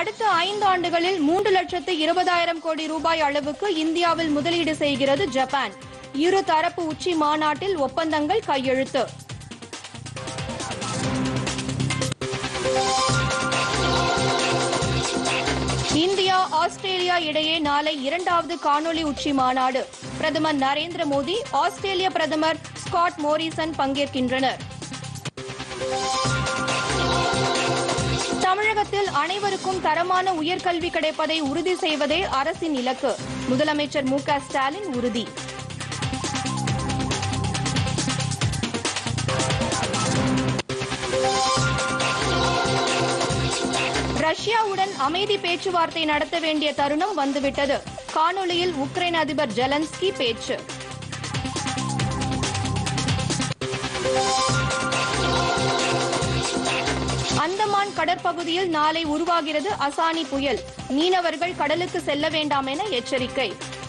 அடுத்த ஐந்து ஆண்டுகளில் மூன்று லட்சத்து இருபதாயிரம் கோடி ரூபாய் அளவுக்கு இந்தியாவில் முதலீடு செய்கிறது ஜப்பான் இரு தரப்பு உச்சி மாநாட்டில் ஒப்பந்தங்கள் கையெழுத்து இந்தியா ஆஸ்திரேலியா இடையே நாளை இரண்டாவது காணொலி உச்சி மாநாடு பிரதமர் நரேந்திர மோடி ஆஸ்திரேலிய பிரதமர் ஸ்காட் மோரிசன் பங்கேற்கின்றனர் தமிழகத்தில் அனைவருக்கும் தரமான உயர்கல்வி கிடைப்பதை உறுதி செய்வதே அரசின் இலக்கு முதலமைச்சர் மு க ஸ்டாலின் உறுதி ரஷ்யாவுடன் அமைதி பேச்சுவார்த்தை நடத்த வேண்டிய தருணம் வந்துவிட்டது காணொலியில் உக்ரைன் அதிபர் ஜெலன்ஸ்கி பேச்சு அந்தமான் கடற்பகுதியில் நாளை உருவாகிறது அசானி புயல் மீனவர்கள் கடலுக்கு செல்ல வேண்டாம் என எச்சரிக்கை